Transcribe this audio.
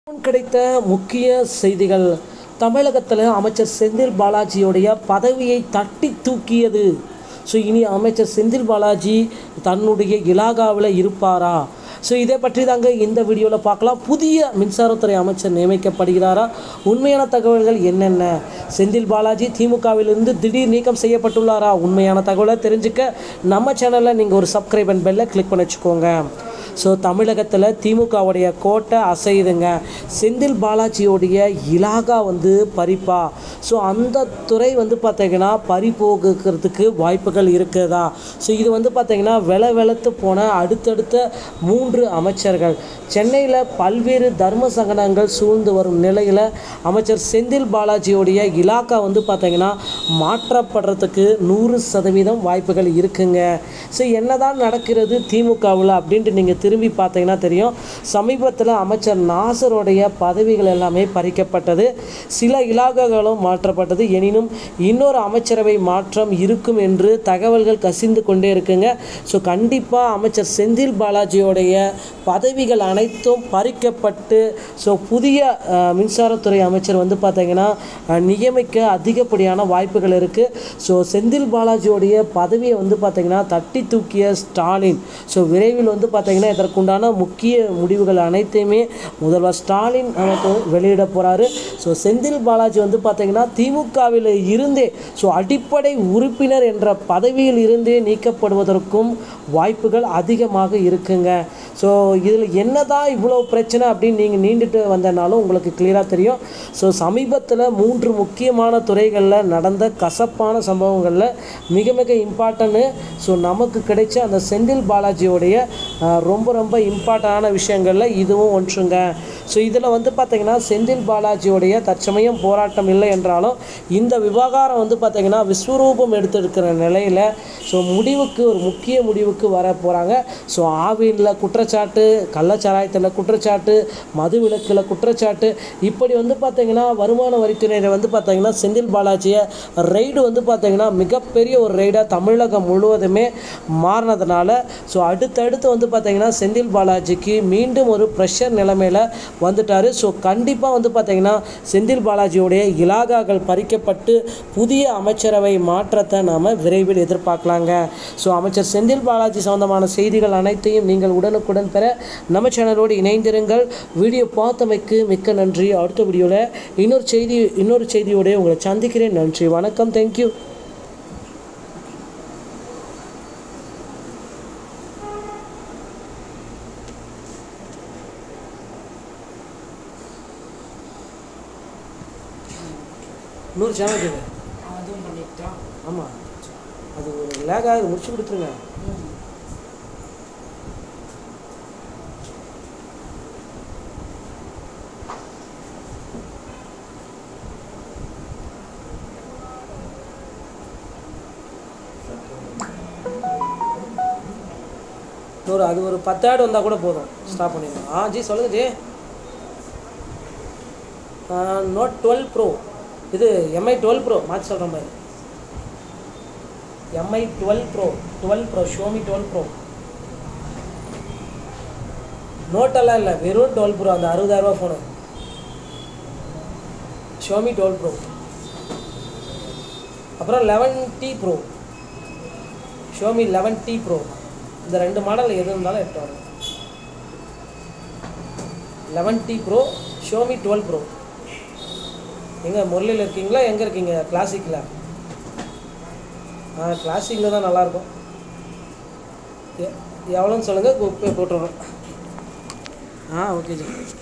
கிடைத்த முக்கிய செய்திகள் தமிழகத்தில் அமைச்சர் செந்தில் பாலாஜியுடைய பதவியை தட்டி தூக்கியது ஸோ இனி அமைச்சர் செந்தில் பாலாஜி தன்னுடைய இலாகாவில் இருப்பாரா ஸோ இதை பற்றி தாங்க இந்த வீடியோவில் பார்க்கலாம் புதிய மின்சாரத்துறை அமைச்சர் நியமிக்கப்படுகிறாரா உண்மையான தகவல்கள் என்னென்ன செந்தில் பாலாஜி திமுகவிலிருந்து திடீர் நீக்கம் செய்யப்பட்டுள்ளாரா உண்மையான தகவலை தெரிஞ்சுக்க நம்ம சேனலில் நீங்கள் ஒரு சப்ஸ்கிரைப் அண்ட் பெல்லை கிளிக் பண்ணி வச்சுக்கோங்க ஸோ தமிழகத்தில் திமுகவுடைய கோட்டை அசையுதுங்க செந்தில் பாலாஜியோடைய இலாகா வந்து பறிப்பா ஸோ அந்த துறை வந்து பார்த்தீங்கன்னா பறி போகிறதுக்கு வாய்ப்புகள் இருக்குதா ஸோ இது வந்து பார்த்தீங்கன்னா வெல வெளுத்து போன அடுத்தடுத்த மூன்று அமைச்சர்கள் சென்னையில் பல்வேறு தர்ம சங்கடங்கள் சூழ்ந்து வரும் நிலையில் அமைச்சர் செந்தில் பாலாஜியோடைய இலாக்கா வந்து பார்த்தீங்கன்னா மாற்றப்படுறதுக்கு நூறு சதவீதம் வாய்ப்புகள் இருக்குங்க ஸோ என்னதான் நடக்கிறது திமுகவில் அப்படின்ட்டு நீங்கள் திரும்பி பார்த்தீங்கன்னா தெரியும் சமீபத்தில் அமைச்சர் நாசருடைய பதவிகள் எல்லாமே பறிக்கப்பட்டது சில இலாகாக்களும் மாற்றப்பட்டது எனினும் இன்னொரு அமைச்சரவை மாற்றம் இருக்கும் என்று தகவல்கள் கசிந்து கொண்டே இருக்குங்க ஸோ கண்டிப்பாக அமைச்சர் செந்தில் பாலாஜியோடைய பதவிகள் அனைத்தும் பறிக்கப்பட்டு ஸோ புதிய அஹ், மின்சாரத்துறை அமைச்சர் வந்து பார்த்தீங்கன்னா அஹ், நியமிக்க அதிகப்படியான வாய்ப்புகள் இருக்குது ஸோ செந்தில் பாலாஜியோடைய பதவியை வந்து பார்த்தீங்கன்னா தட்டி தூக்கிய ஸ்டாலின் ஸோ விரைவில் வந்து பார்த்தீங்கன்னா இதற்குண்டான முக்கிய முடிவுகள் அனைத்தையுமே முதல்வர் ஸ்டாலின் நமக்கு வெளியிட போகிறாரு ஸோ செந்தில் பாலாஜி வந்து பார்த்தீங்கன்னா திமுகவில் இருந்தே ஸோ அடிப்படை உறுப்பினர் என்ற பதவியில் இருந்தே நீக்கப்படுவதற்கும் வாய்ப்புகள் அதிகமாக இருக்குங்க ஸோ இதில் என்னதான் இவ்வளோ பிரச்சனை அப்படின்னு நீங்கள் நீண்டுட்டு வந்தனாலும் உங்களுக்கு கிளியராக தெரியும் ஸோ சமீபத்தில் மூன்று முக்கியமான துறைகளில் நடந்த கசப்பான சம்பவங்களில் மிக மிக இம்பார்ட்டன்னு ஸோ நமக்கு கிடைச்ச அந்த செந்தில் பாலாஜியோடைய அஹ், ரொம்ப ரொம்ப இம்பார்ட்டண்டான விஷயங்களில் இதுவும் ஒன்றுங்க ஸோ இதில் வந்து பார்த்திங்கன்னா செந்தில் பாலாஜியோடைய தற்சமயம் போராட்டம் இல்லை என்றாலும் இந்த விவகாரம் வந்து பார்த்திங்கன்னா விஸ்வரூபம் எடுத்திருக்கிற நிலையில் ஸோ முடிவுக்கு ஒரு முக்கிய முடிவுக்கு வர போகிறாங்க ஸோ ஆவியில் குற்றச்சாட்டு கள்ளச்சாராயத்தில் குற்றச்சாட்டு மது விலக்கில் குற்றச்சாட்டு இப்படி வந்து பார்த்திங்கன்னா வருமான வரித்துறையில வந்து பார்த்திங்கன்னா செந்தில் பாலாஜியை ரைடு வந்து பார்த்திங்கன்னா மிகப்பெரிய ஒரு ரைடாக தமிழகம் முழுவதுமே மாறினதுனால ஸோ அடுத்தடுத்து வந்து பார்த்திங்கன்னா செந்தில் பாலாஜிக்கு மீண்டும் ஒரு ப்ரெஷர் நிலைமையில் வந்துட்டார் ஸோ கண்டிப்பாக வந்து பார்த்திங்கன்னா செந்தில் பாலாஜியோடைய இலாகாக்கள் பறிக்கப்பட்டு புதிய அமைச்சரவை மாற்றத்தை நாம் விரைவில் எதிர்பார்க்கலாங்க ஸோ அமைச்சர் செந்தில் பாலாஜி சம்பந்தமான செய்திகள் அனைத்தையும் நீங்கள் உடனுக்குடன் பெற நம்ம சேனலோடு இணைந்திருங்கள் வீடியோ பார்த்தமைக்கு மிக்க நன்றி அடுத்த வீடியோவில் இன்னொரு செய்தி இன்னொரு செய்தியோட உங்களை சந்திக்கிறேன் நன்றி வணக்கம் தேங்க்யூ இன்னொரு சேனல் இருக்குது அதுவும் பண்ணிட்டா ஆமாம் அது ஒரு லேகாக முடிச்சு கொடுத்துருங்க இன்னொரு அது ஒரு பத்து ஆடு வந்தால் கூட போதும் ஸ்டாப் பண்ணிடலாம் ஆ ஜி சொல்லுங்க ஜி நோட் டுவெல் ப்ரோ இது எம்ஐ டுவெல் ப்ரோ மாற்றி சொல்கிறேன் பாரு MI twelve pro twelve pro Xiaomi twelve pro நோட்டெல்லாம் இல்லை வெறும் டுவெல் ப்ரோ அந்த அறுபதாயிரரூபா ஃபோனு ஷோமி டுவெல் ப்ரோ அப்புறம் eleven T pro Xiaomi eleven T pro இந்த ரெண்டு மாடல் எது இருந்தாலும் எடுத்து வரும் eleven T pro Xiaomi twelve pro எங்கே முரளியில் இருக்கீங்களா எங்கே இருக்கீங்க கிளாசிக்கில் ஆ கிளாசிக்கில் தான் நல்லாயிருக்கும் எ- எவ்வளோன்னு சொல்லுங்கள் போட்டுறோம் ஆ ஓகே ஜி